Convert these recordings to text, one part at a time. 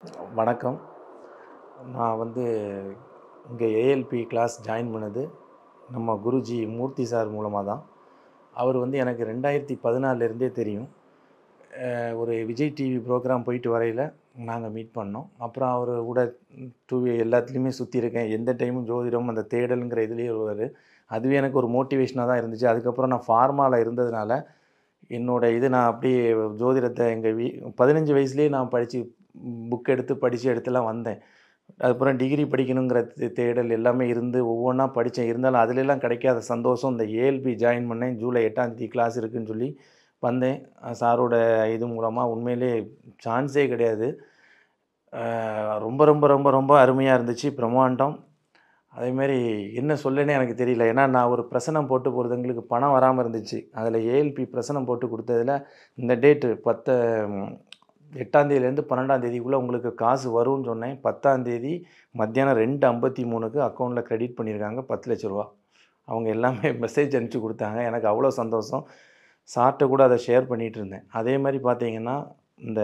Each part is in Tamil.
வணக்கம் நான் வந்து இங்கே ஏஎல்பி கிளாஸ் ஜாயின் பண்ணது நம்ம குருஜி மூர்த்தி சார் மூலமாக தான் அவர் வந்து எனக்கு ரெண்டாயிரத்தி பதினாலிருந்தே தெரியும் அஹ் ஒரு விஜய் டிவி ப்ரோக்ராம் போயிட்டு வரையில் நாங்கள் மீட் பண்ணோம் அப்புறம் அவர் கூட டூ எல்லாத்துலேயுமே சுற்றி இருக்கேன் எந்த டைமும் ஜோதிடம் அந்த தேடலுங்கிற இதுலேயே வருவார் அதுவே எனக்கு ஒரு மோட்டிவேஷனாக தான் இருந்துச்சு அதுக்கப்புறம் நான் ஃபார்மாவில் இருந்ததுனால என்னோட இது நான் அப்படியே ஜோதிடத்தை எங்கள் வீ பதினஞ்சு வயசுலேயே நான் படித்து புக் எடுத்து படித்து எடுத்துலாம் வந்தேன் அதுக்கப்புறம் டிகிரி படிக்கணுங்கிற தே- தேடல் எல்லாமே இருந்து ஒவ்வொன்றா படித்தேன் இருந்தாலும் அதுலெல்லாம் கிடைக்காத சந்தோஷம் இந்த ஏஎல்பி ஜாயின் பண்ணேன் ஜூலை எட்டாம் தேதி கிளாஸ் இருக்குன்னு சொல்லி வந்தேன் அஹ் சாரோட இது மூலமாக உண்மையிலே சான்ஸே கிடையாது அஹ் ரொம்ப ரொம்ப ரொம்ப ரொம்ப அருமையாக இருந்துச்சு பிரம்மாண்டம் அதேமாரி என்ன சொல்லனே எனக்கு தெரியல ஏன்னா நான் ஒரு பிரசனம் போட்டு போகிறதுங்களுக்கு பணம் வராமல் இருந்துச்சு அதில் ஏஎல்பி பிரசனம் போட்டு கொடுத்ததில் இந்த டேட்டு பத்து எட்டாந்தேதியிலேருந்து பன்னெண்டாம் தேதிக்குள்ளே உங்களுக்கு காசு வரும்னு சொன்னேன் பத்தாந்தேதி மத்தியானம் ரெண்டு ஐம்பத்தி மூணுக்கு அக்கௌண்ட்டில் கிரெடிட் பண்ணியிருக்காங்க பத்து லட்ச ரூபா அவங்க எல்லாமே மெசேஜ் அனுப்பிச்சி கொடுத்தாங்க எனக்கு அவ்வளோ சந்தோஷம் சார்கிட்ட கூட அதை ஷேர் பண்ணிகிட்டு இருந்தேன் அதே மாதிரி பார்த்தீங்கன்னா இந்த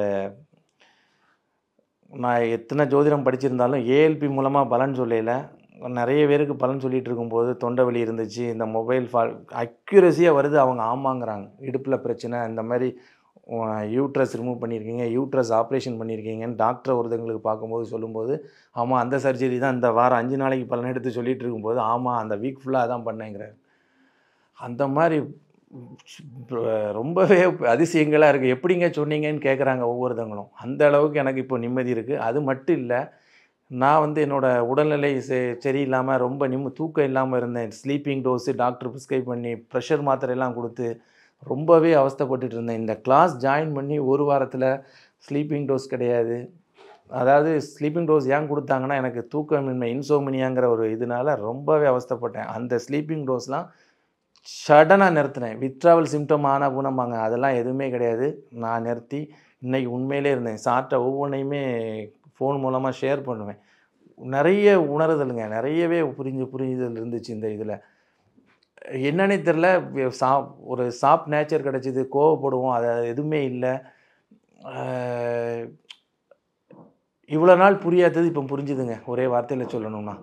நான் எத்தனை ஜோதிடம் படிச்சிருந்தாலும் ஏஎல்பி மூலமாக பலன் சொல்லல நிறைய பேருக்கு பலன் சொல்லிட்டு இருக்கும்போது தொண்டை வலி இருந்துச்சு இந்த மொபைல் ஃபால் அக்யூரஸியாக வருது அவங்க ஆமாங்கிறாங்க இடுப்பில் பிரச்சனை இந்த மாதிரி யூட்ரஸ் ரிமூவ் பண்ணியிருக்கீங்க யூட்ரஸ் ஆப்ரேஷன் பண்ணியிருக்கீங்கன்னு டாக்டர் ஒருத்தங்களுக்கு பார்க்கும்போது சொல்லும்போது ஆமாம் அந்த சர்ஜரி தான் இந்த வாரம் அஞ்சு நாளைக்கு பலன் எடுத்து சொல்லிட்டு இருக்கும்போது ஆமாம் அந்த வீக் ஃபுல்லாக அதான் பண்ணேங்கிறார் அந்த மாதிரி ரொம்பவே அதிசயங்களாக இருக்குது எப்படிங்க சொன்னீங்கன்னு கேட்குறாங்க ஒவ்வொருத்தவங்களும் அந்த அளவுக்கு எனக்கு இப்போ நிம்மதி இருக்குது அது மட்டும் இல்லை நான் வந்து என்னோடய உடல்நிலை செ சரியில்லாமல் ரொம்ப நிம்ம தூக்கம் இல்லாமல் இருந்தேன் ஸ்லீப்பிங் டோஸு டாக்டர் ப்ரிஸ்கிரைப் பண்ணி ப்ரெஷர் மாத்திரையெல்லாம் கொடுத்து ரொம்பவே அவஸ்தைப்பட்டுட்டு இருந்தேன் இந்த கிளாஸ் ஜாயின் பண்ணி ஒரு வாரத்தில் ஸ்லீப்பிங் டோஸ் கிடையாது அதாவது ஸ்லீப்பிங் டோஸ் ஏன் கொடுத்தாங்கன்னா எனக்கு தூக்கமின்மை இன்சோமினியாங்கிற ஒரு இதனால ரொம்பவே அவஸ்தைப்பட்டேன் அந்த ஸ்லீப்பிங் டோஸ்லாம் சடனாக நிறுத்தினேன் வித்ராவல் சிம்டம் ஆனால் குணமாங்க அதெல்லாம் எதுவுமே கிடையாது நான் நிறுத்தி இன்னைக்கு உண்மையிலே இருந்தேன் சாப்பிட்ட ஒவ்வொன்றையுமே ஃபோன் மூலமாக ஷேர் பண்ணுவேன் நிறைய உணருதலுங்க நிறையவே புரிஞ்சு புரிஞ்சுதல் இருந்துச்சு இந்த இதில் என்னன்னே தெரில சா ஒரு சாஃப்ட் நேச்சர் கிடச்சிது கோவப்படுவோம் அது எதுவுமே இல்லை இவ்வளோ நாள் புரியாதது இப்போ புரிஞ்சுதுங்க ஒரே வார்த்தையில் சொல்லணும்னா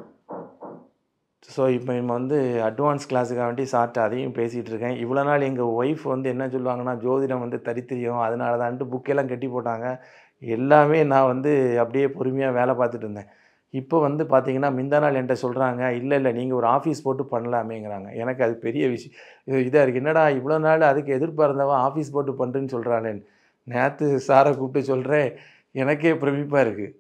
ஸோ இப்போ நம்ம வந்து அட்வான்ஸ் கிளாஸுக்காக வேண்டி சாப்பிட்டு அதையும் பேசிகிட்டு இருக்கேன் இவ்வளோ நாள் எங்கள் ஒய்ஃப் வந்து என்ன சொல்லுவாங்கன்னா ஜோதிடம் வந்து தரித்திரியம் அதனால தான்ட்டு புக்கெல்லாம் கட்டி போட்டாங்க எல்லாமே நான் வந்து அப்படியே பொறுமையாக வேலை பார்த்துட்டு இருந்தேன் இப்போ வந்து பார்த்தீங்கன்னா மிந்தா நாள் என்கிட்ட சொல்கிறாங்க இல்லை இல்லை நீங்கள் ஒரு ஆஃபீஸ் போட்டு பண்ணலாமேங்கிறாங்க எனக்கு அது பெரிய விஷயம் இதாக இருக்குது என்னடா இவ்வளோ நாள் அதுக்கு எதிர்பார்ந்தவன் ஆஃபீஸ் போட்டு பண்ணுறேன்னு சொல்கிறானேன்னு நேற்று சாரை கூப்பிட்டு சொல்கிறேன் எனக்கே பிரமிப்பாக இருக்குது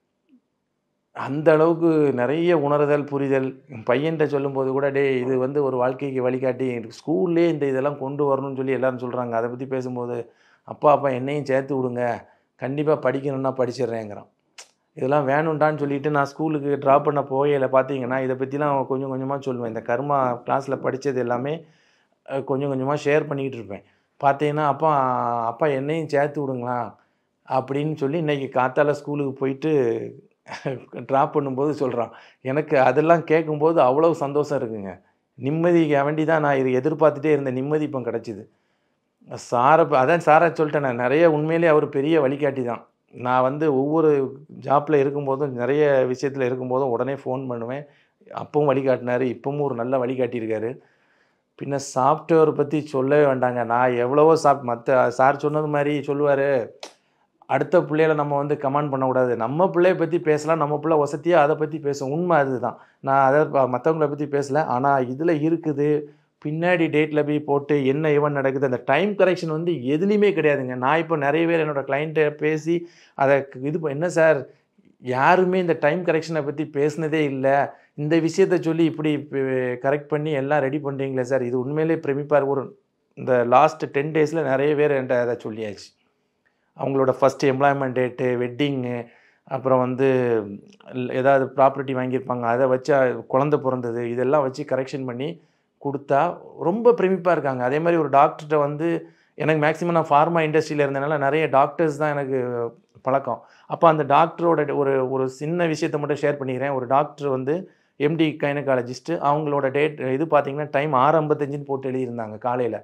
அந்த அளவுக்கு நிறைய உணர்தல் புரிதல் என் பையன்கிட்ட சொல்லும்போது கூட டே இது வந்து ஒரு வாழ்க்கைக்கு வழிகாட்டி ஸ்கூல்லே இந்த இதெல்லாம் கொண்டு வரணும்னு சொல்லி எல்லாரும் சொல்கிறாங்க அதை பற்றி பேசும்போது அப்பா அப்பா என்னையும் சேர்த்து விடுங்க கண்டிப்பாக படிக்கணும்னா படிச்சிடுறேங்கிறான் இதெல்லாம் வேணும்டான்னு சொல்லிட்டு நான் ஸ்கூலுக்கு ட்ராப் பண்ண போகையில் பார்த்தீங்கன்னா இதை பற்றிலாம் கொஞ்சம் கொஞ்சமாக சொல்லுவேன் இந்த கர்மா கிளாஸில் படித்தது எல்லாமே அஹ், கொஞ்சம் கொஞ்சமாக ஷேர் பண்ணிக்கிட்டு இருப்பேன் பார்த்தீங்கன்னா அப்பா அப்பா என்னையும் சேர்த்து விடுங்களா அப்படின்னு சொல்லி இன்றைக்கி காத்தால ஸ்கூலுக்கு போயிட்டு ட்ராப் பண்ணும்போது சொல்கிறான் எனக்கு அதெல்லாம் கேட்கும்போது அவ்வளோ சந்தோஷம் இருக்குங்க நிம்மதிக்கு வேண்டி தான் நான் இது எதிர்பார்த்துட்டே இருந்த நிம்மதி இப்போ கிடச்சிது சாரை ப- அதான் சாரை சொல்லிட்டேன் நான் நிறைய உண்மையிலே அவர் பெரிய வழிகாட்டி தான் நான் வந்து ஒவ்வொரு ஜாப்பில் இருக்கும்போதும் நிறைய விஷயத்தில் இருக்கும்போதும் உடனே ஃபோன் பண்ணுவேன் அப்பவும் வழிகாட்டினார் இப்பவும் ஒரு நல்ல வழிகாட்டியிருக்காரு பின்ன சாஃப்ட்வேர் பற்றி சொல்லவே வேண்டாங்க நான் எவ்வளவோ சாப் மற்ற சார் சொன்னது மாதிரி சொல்லுவார் அடுத்த பிள்ளைகளை நம்ம வந்து கமெண்ட் பண்ணக்கூடாது நம்ம பிள்ளைய பற்றி பேசலாம் நம்ம பிள்ளை வசதியாக அதை பற்றி பேசும் உண்மை அதுதான் நான் அதை ப- மற்றவங்கள பற்றி பேசல ஆனால் இதில் இருக்குது பின்னாடி டேட்டில் போய் போட்டு என்ன ஈவெண்ட் நடக்குது அந்த டைம் கரெக்ஷன் வந்து எதுலேயுமே கிடையாதுங்க நான் இப்போ நிறைய பேர் என்னோடய கிளைண்ட்டை பேசி அதை இது ப- என்ன சார் யாருமே இந்த டைம் கரெக்ஷனை பற்றி பேசினதே இல்லை இந்த விஷயத்த சொல்லி இப்படி கரெக்ட் பண்ணி எல்லாம் ரெடி பண்ணுறீங்களே சார் இது உண்மையிலே பிரமிப்பார் ஒரு இந்த லாஸ்ட் டென் டேஸில் நிறைய பேர் என்கிட்ட அதை சொல்லியாச்சு அவங்களோட ஃபஸ்ட்டு எம்ப்ளாய்மெண்ட் டேட்டு வெட்டிங்கு அப்புறம் வந்து ல்- ஏதாவது ப்ராப்பர்ட்டி வாங்கியிருப்பாங்க அதை வச்சு அ- குழந்தை பிறந்தது இதெல்லாம் வச்சு கரெக்ஷன் பண்ணி கொடுத்தா ரொம்ப பிரமிப்பாக இருக்காங்க அதே மாதிரி ஒரு டாக்டர்கிட்ட வந்து எனக்கு மேக்ஸிமம் நான் ஃபார்மா இண்டஸ்ட்ரியில் இருந்தனால நிறைய டாக்டர்ஸ் தான் எனக்கு பழக்கம் அப்போ அந்த டாக்டரோட ஒரு ஒரு சின்ன விஷயத்தை மட்டும் ஷேர் பண்ணிக்கிறேன் ஒரு டாக்டர் வந்து எம்டி கைனகாலஜிஸ்ட்டு அவங்களோட டேட் இது பார்த்தீங்கன்னா டைம் ஆறு ஐம்பத்தஞ்சுன்னு போட்டு எழுதியிருந்தாங்க காலையில்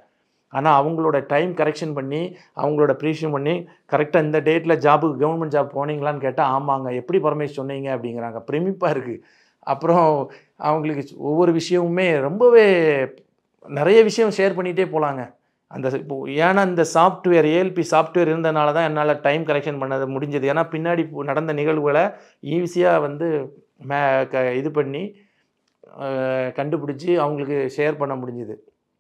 ஆனால் அவங்களோட டைம் கரெக்ஷன் பண்ணி அவங்களோட ப்ரீஷன் பண்ணி கரெக்டாக இந்த டேட்டில் ஜாபுக்கு கவர்மெண்ட் ஜாப் போனீங்களான்னு கேட்டால் ஆமாங்க எப்படி பரமேஷ் சொன்னீங்க அப்படிங்கிறாங்க பிரமிப்பாக இருக்குது அப்புறம் அவங்களுக்கு ஒவ்வொரு விஷயமுமே ரொம்பவே நிறைய விஷயம் ஷேர் பண்ணிகிட்டே போகலாங்க அந்த இப்போ ஏன்னா இந்த சாஃப்ட்வேர் ஏஎல்பி சாஃப்ட்வேர் இருந்தனால தான் என்னால் டைம் கரெக்ஷன் பண்ணது முடிஞ்சது ஏன்னா பின்னாடி இப்போ நடந்த நிகழ்வுகளை ஈஸியாக வந்து மே க இது பண்ணி அஹ், கண்டுபிடிச்சி அவங்களுக்கு ஷேர் பண்ண முடிஞ்சுது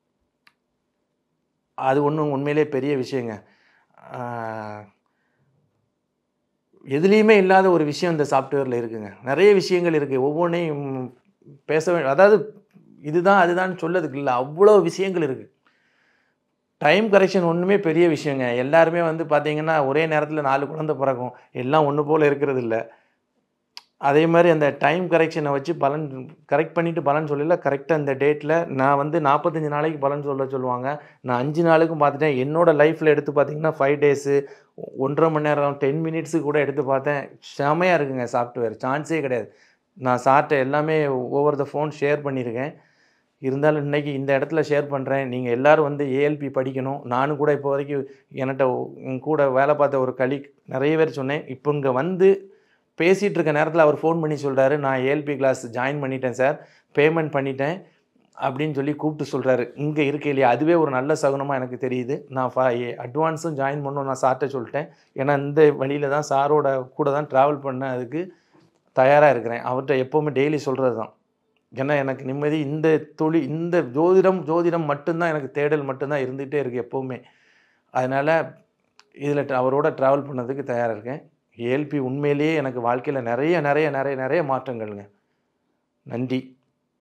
அது ஒன்றும் உண்மையிலே பெரிய விஷயங்க ஆஹ், எதுலேயுமே இல்லாத ஒரு விஷயம் இந்த சாஃப்ட்வேரில் இருக்குங்க நிறைய விஷயங்கள் இருக்குது ஒவ்வொன்றையும் பேச வே அதாவது இதுதான் அதுதான் சொல்லதுக்கு இல்லை அவ்வளோ விஷயங்கள் இருக்குது டைம் கரெக்ஷன் ஒன்றுமே பெரிய விஷயங்க எல்லாருமே வந்து பார்த்தீங்கன்னா ஒரே நேரத்தில் நாலு குழந்தை பிறக்கும் எல்லாம் ஒன்று போல் இருக்கிறது இல்லை அதே மாதிரி அந்த டைம் கரெக்ஷனை வச்சு பலன் கரெக்ட் பண்ணிவிட்டு பலன் சொல்லல கரெக்டாக இந்த டேட்டில் நான் வந்து நாற்பத்தஞ்சு நாளைக்கு பலன் சொல்ல சொல்லுவாங்க நான் அஞ்சு நாளுக்கும் பார்த்துட்டேன் என்னோட லைஃப்பில் எடுத்து பார்த்தீங்கன்னா ஃபைவ் டேஸு ஒன்றரை மணி நேரம் டென் மினிட்ஸு கூட எடுத்து பார்த்தேன் செமையாக இருக்குங்க சாஃப்ட்வேர் சான்ஸே கிடையாது நான் சார்ட்ட எல்லாமே ஓவர் த ஃபோன் ஷேர் பண்ணியிருக்கேன் இருந்தாலும் இன்னைக்கு இந்த இடத்துல ஷேர் பண்ணுறேன் நீங்கள் எல்லோரும் வந்து ஏஎல்பி படிக்கணும் நானும் கூட இப்போ வரைக்கும் என்கிட்ட உன் கூட வேலை பார்த்த ஒரு கலீக் நிறைய பேர் சொன்னேன் இப்போ இங்கே வந்து பேசிகிட்டு இருக்க நேரத்தில் அவர் ஃபோன் பண்ணி சொல்கிறாரு நான் ஏஎல்பி கிளாஸ் ஜாயின் பண்ணிட்டேன் சார் பேமெண்ட் பண்ணிட்டேன் அப்படின்னு சொல்லி கூப்பிட்டு சொல்கிறாரு இங்கே இருக்க இல்லையா அதுவே ஒரு நல்ல சகுனமாக எனக்கு தெரியுது நான் ஃபா அட்வான்ஸும் ஜாயின் பண்ணணும் நான் சார்கிட்ட சொல்லிட்டேன் ஏன்னா இந்த வழியில் தான் சாரோட கூட தான் ட்ராவல் பண்ண அதுக்கு தயாராக இருக்கிறேன் அவர்கிட்ட எப்போவுமே டெய்லி சொல்கிறது தான் ஏன்னா எனக்கு நிம்மதி இந்த தொழில் இந்த ஜோதிடம் ஜோதிடம் மட்டும்தான் எனக்கு தேடல் மட்டும்தான் இருந்துகிட்டே இருக்குது எப்போவுமே அதனால் இதில் அவரோட ட்ராவல் பண்ணதுக்கு தயாராக இருக்கேன் ஏஎல்பி உண்மையிலேயே எனக்கு வாழ்க்கையில் நிறைய நிறைய நிறைய நிறைய மாற்றங்கள்ங்க நன்றி